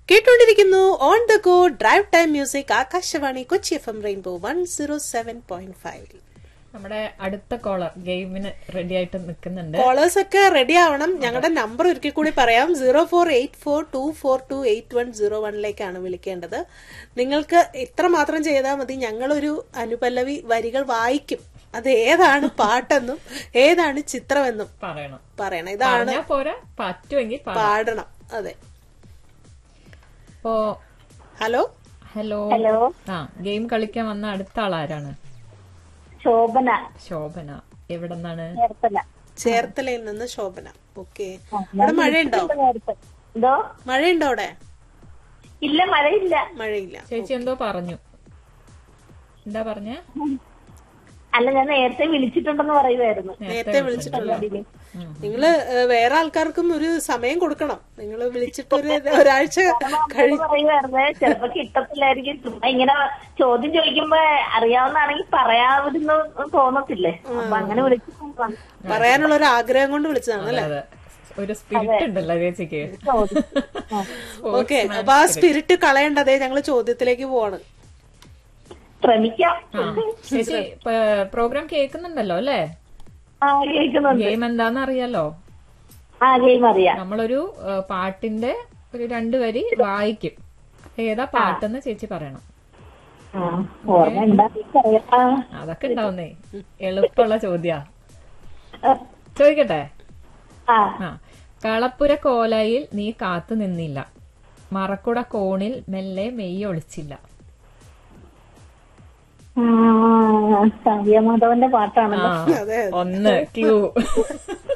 കേട്ടുകൊണ്ടിരിക്കുന്നു on the go drive time music Akashvani Kochi F M rainbow one zero seven point five നമ്മുടെ അടുത്ത collar ഗെയിമിന് ready ആയിട്ട് നിൽക്കുന്നുണ്ട് callers ഒക്കെ റെഡി ആവണം ഞങ്ങളുടെ നമ്പർ ഒരിക്കൽ കൂടി പറയാം zero four eight four two four two eight one zero വണ്ണിലേക്കാണ് വിളിക്കേണ്ടത് നിങ്ങൾക്ക് ഇത്ര മാത്രം ചെയ്താൽ മതി ഞങ്ങളൊരു അനുപല്ലവി വരികൾ വായിക്കും അത് ഏതാണ് പാട്ടെന്നും ഏതാണ് ചിത്രമെന്നും പറയണം പറയണം ഇതാണ് പറഞ്ഞാ പോരാ പറ്റുമെങ്കിൽ പറ. പാടണം അതെ ഇപ്പോ ഹലോ ഹലോ ഹലോ ആ ഗെയിം കളിക്കാൻ വന്ന അടുത്ത ആളാരാണ് ശോഭന ശോഭന എവിടെ നിന്നാണ് ചേർത്തല ചേർത്തലയിൽ നിന്ന് ശോഭന ഓക്കെ അവിടെ മഴയുണ്ടോ നേരത്തെ എന്തോ മഴയുണ്ടോ അവിടെ ഇല്ല മഴയില്ല മഴയില്ല ചേച്ചി എന്തോ പറഞ്ഞു എന്താ പറഞ്ഞ അല്ല ഞാൻ നേരത്തെ വിളിച്ചിട്ടുണ്ടെന്ന് പറയുമായിരുന്നു നേരത്തെ വിളിച്ചിട്ടുള്ള നിങ്ങള് ഏഹ്, വേറെ ആൾക്കാർക്കും ഒരു സമയം കൊടുക്കണം നിങ്ങൾ വിളിച്ചിട്ട് ഒരു ഒരാഴ്ച കഴി പറയുമായിരുന്നേ ചിലപ്പോ കിട്ടത്തില്ലായിരിക്കും ചുമ്മാ ഇങ്ങനെ ചോദ്യം ചോദിക്കുമ്പോ അറിയാവുന്നതാണെങ്കിൽ പറയാതിരുന്നു തോന്നത്തില്ലേ അപ്പൊ അങ്ങനെ വിളിച്ചിട്ടുണ്ട് പറയാനുള്ള ഒരു ആഗ്രഹം കൊണ്ട് വിളിച്ചതാണ് അല്ലേ അതെ ഒരു സ്പിരിറ്റ് ഉണ്ടല്ലോ ചേച്ചിക്ക് ഓക്കെ അപ്പൊ ആ സ്പിരിറ്റ് കളയേണ്ടതേ ഞങ്ങള് ചോദ്യത്തിലേക്ക് പോവാണ് ശ്രമിക്കാം ആ ചേച്ചി പ്രോഗ്രാം കേൾക്കുന്നുണ്ടല്ലോ അല്ലേ ആ കേൾക്കുന്നുണ്ട് ഗെയിം എന്താന്ന് അറിയാലോ ആ ഗെയിം അറിയാം നമ്മളൊരു ഏ, പാട്ടിന്റെ ഒരു രണ്ടു വരി വായിക്കും ഏതാ പാട്ടെന്ന് ചേച്ചി പറയണം ആ ഓർമ്മ ഉണ്ടാക്കിക്കറിയാം ആ അതൊക്കെ ഉണ്ടാവുന്നേ എളുപ്പമുള്ള ചോദ്യാ ചോദിക്കട്ടെ ആ ആ കളപ്പുര കോലയിൽ നീ കാത്തു നിന്നില്ല മറക്കുട കോണിൽ മെല്ലെ മെയ്യ് ഒളിച്ചില്ല ആ, കാവ്യമാധവന്റെ പാട്ടാണല്ലോ ആ ഒന്ന് ക്ലൂ